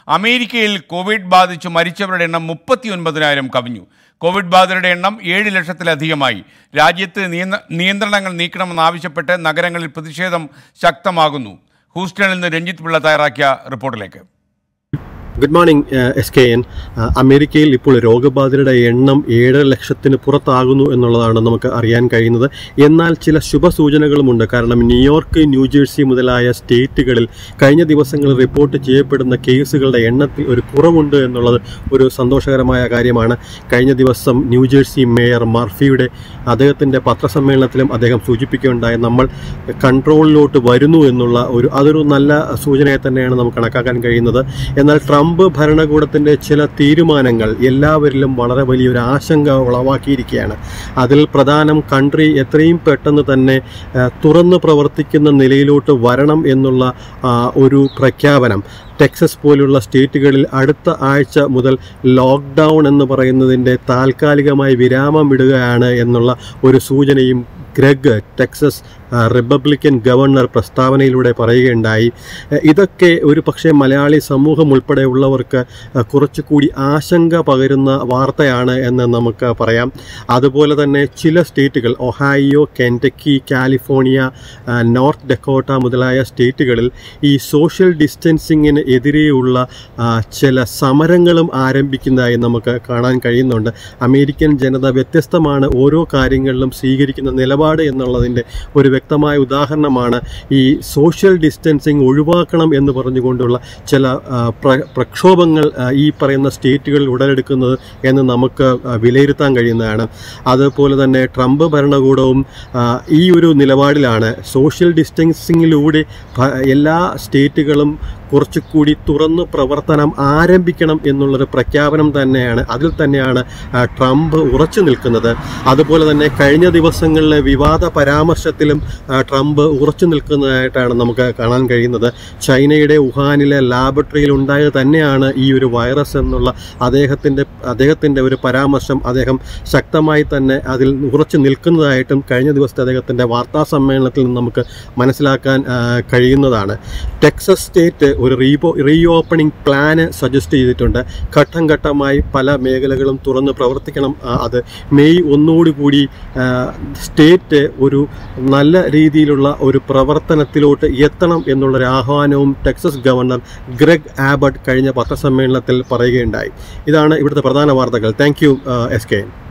അമേരിക്കയിൽ കോവിഡ് ബാധിച്ചു മരിച്ചവരുടെ എണ്ണം മുപ്പത്തി ഒൻപതിനായിരം കവിഞ്ഞു കോവിഡ് ബാധിതരുടെ എണ്ണം ഏഴ് ലക്ഷത്തിലധികമായി രാജ്യത്ത് നിയന്ത്ര- നിയന്ത്രണങ്ങൾ നീക്കണമെന്നാവശ്യപ്പെട്ട് നഗരങ്ങളിൽ പ്രതിഷേധം ശക്തമാകുന്നു ഹൂസ്റ്റണിൽ നിന്ന് രഞ്ജിത്ത് പിള്ള തയ്യാറാക്കിയ റിപ്പോർട്ടിലേക്ക് good morning S K N അമേരിക്കയിൽ ഇപ്പോൾ രോഗബാധിതരുടെ എണ്ണം ഏഴര ലക്ഷത്തിന് പുറത്താകുന്നു എന്നുള്ളതാണ് നമുക്ക് അറിയാൻ കഴിയുന്നത് എന്നാൽ ചില ശുഭസൂചനകളുമുണ്ട് കാരണം ന്യൂയോർക്ക് ന്യൂജേഴ്സി മുതലായ സ്റ്റേറ്റുകളിൽ കഴിഞ്ഞ ദിവസങ്ങളിൽ റിപ്പോർട്ട് ചെയ്യപ്പെടുന്ന കേസുകളുടെ എണ്ണത്തിൽ ഒരു കുറവുണ്ട് എന്നുള്ളത് ഒരു സന്തോഷകരമായ കാര്യമാണ് കഴിഞ്ഞ ദിവസം ന്യൂജേഴ്സി മേയർ മർഫിയുടെ അദ്ദേഹത്തിൻ്റെ പത്രസമ്മേളനത്തിലും അദ്ദേഹം സൂചിപ്പിക്കുകയുണ്ടായി നമ്മൾ കൺട്രോളിലോട്ട് വരുന്നു എന്നുള്ള ഒരു അതൊരു നല്ല സൂചനയെ തന്നെയാണ് നമുക്ക് കണക്കാക്കാൻ കഴിയുന്നത് എന്നാൽ ട്രംപ് ഭരണകൂടത്തിൻ്റെ ചില തീരുമാനങ്ങൾ എല്ലാവരിലും വളരെ വലിയൊരു ആശങ്ക ഉളവാക്കിയിരിക്കുകയാണ് അതിൽ പ്രധാനം കൺട്രി എത്രയും പെട്ടെന്ന് തന്നെ ആ, തുറന്ന് പ്രവർത്തിക്കുന്ന നിലയിലോട്ട് വരണം എന്നുള്ള ആ, ഒരു പ്രഖ്യാപനം ടെക്സസ് പോലുള്ള സ്റ്റേറ്റുകളിൽ അടുത്ത ആഴ്ച മുതൽ ലോക്ക്ഡൗൺ എന്ന് പറയുന്നതിൻ്റെ താൽക്കാലികമായി വിരാമം ഇടുകയാണ് എന്നുള്ള ഒരു സൂചനയും ഗ്രഗ് ടെക്സസ് ആ, റിപ്പബ്ലിക്കൻ ഗവർണർ പ്രസ്താവനയിലൂടെ പറയുകയുണ്ടായി എ, ഇതൊക്കെ ഒരു പക്ഷേ മലയാളി സമൂഹം ഉൾപ്പെടെയുള്ളവർക്ക് ആ, കുറച്ചുകൂടി ആശങ്ക പകരുന്ന വാർത്തയാണ് എന്ന് നമുക്ക് പറയാം അതുപോലെ തന്നെ ചില സ്റ്റേറ്റുകൾ ഒഹായിയോ കെൻറ്റക്കി കാലിഫോർണിയ ആ, നോർത്ത് ഡെക്കോട്ട മുതലായ സ്റ്റേറ്റുകളിൽ ഈ സോഷ്യൽ ഡിസ്റ്റൻസിങ്ങിന് എതിരെയുള്ള ആ, ചില സമരങ്ങളും ആരംഭിക്കുന്നതായി നമുക്ക് കാണാൻ കഴിയുന്നുണ്ട് അമേരിക്കൻ ജനത വ്യത്യസ്തമാണ് ഓരോ കാര്യങ്ങളിലും സ്വീകരിക്കുന്ന നിലപാട് എന്നുള്ളതിൻ്റെ ഒരു വ്യക്തമായ ഉദാഹരണമാണ് ഈ സോഷ്യൽ ഡിസ്റ്റൻസിങ് ഒഴിവാക്കണം എന്ന് പറഞ്ഞുകൊണ്ടുള്ള ചില ആ, പ്ര- പ്രക്ഷോഭങ്ങൾ ആ, ഈ പറയുന്ന സ്റ്റേറ്റുകളിൽ ഉടലെടുക്കുന്നത് എന്ന് നമുക്ക് ആ, വിലയിരുത്താൻ കഴിയുന്നതാണ് അതുപോലെ തന്നെ ട്രംപ് ഭരണകൂടവും ആ, ഈ ഒരു നിലപാടിലാണ് സോഷ്യൽ ഡിസ്റ്റൻസിങ്ങിലൂടെ ഭ- എല്ലാ സ്റ്റേറ്റുകളും കുറച്ചുകൂടി തുറന്ന് പ്രവർത്തനം ആരംഭിക്കണം എന്നുള്ളൊരു പ്രഖ്യാപനം തന്നെയാണ് അതിൽ തന്നെയാണ് ആ, ട്രംപ് ഉറച്ചു നിൽക്കുന്നത് അതുപോലെ തന്നെ കഴിഞ്ഞ ദിവസങ്ങളിലെ വിവാദ പരാമർശത്തിലും ആ, ട്രംപ് ഉറച്ചു നിൽക്കുന്നതായിട്ടാണ് നമുക്ക് കാണാൻ കഴിയുന്നത് ചൈനയുടെ വുഹാനിലെ ലാബറട്ടറിയിൽ ഉണ്ടായത് തന്നെയാണ് ഈ ഒരു വൈറസ് എന്നുള്ള അദ്ദേഹത്തിൻ്റെ അദ്ദേഹത്തിൻ്റെ ഒരു പരാമർശം അദ്ദേഹം ശക്തമായി തന്നെ അതിൽ ഉറച്ചു നിൽക്കുന്നതായിട്ടും കഴിഞ്ഞ ദിവസത്തെ അദ്ദേഹത്തിൻ്റെ വാർത്താ സമ്മേളനത്തിൽ നിന്ന് നമുക്ക് മനസ്സിലാക്കാൻ ആ, കഴിയുന്നതാണ് ടെക്സസ് സ്റ്റേറ്റ് ഒരു റീപോ റീ ഓപ്പണിംഗ് പ്ലാന് സജസ്റ്റ് ചെയ്തിട്ടുണ്ട് ഘട്ടം ഘട്ടമായി പല മേഖലകളും തുറന്ന് പ്രവർത്തിക്കണം ആ, അത് മെയ് ഒന്നുകൂടി ആ, സ്റ്റേറ്റ് ഒരു നല്ല രീതിയിലുള്ള ഒരു പ്രവർത്തനത്തിലോട്ട് എത്തണം എന്നുള്ളൊരു ആഹ്വാനവും ടെക്സസ് ഗവർണർ ഗ്രെഗ് ആബർട്ട് കഴിഞ്ഞ പത്രസമ്മേളനത്തിൽ പറയുകയുണ്ടായി ഇതാണ് ഇവിടുത്തെ പ്രധാന വാർത്തകൾ താങ്ക് യു എസ് കെ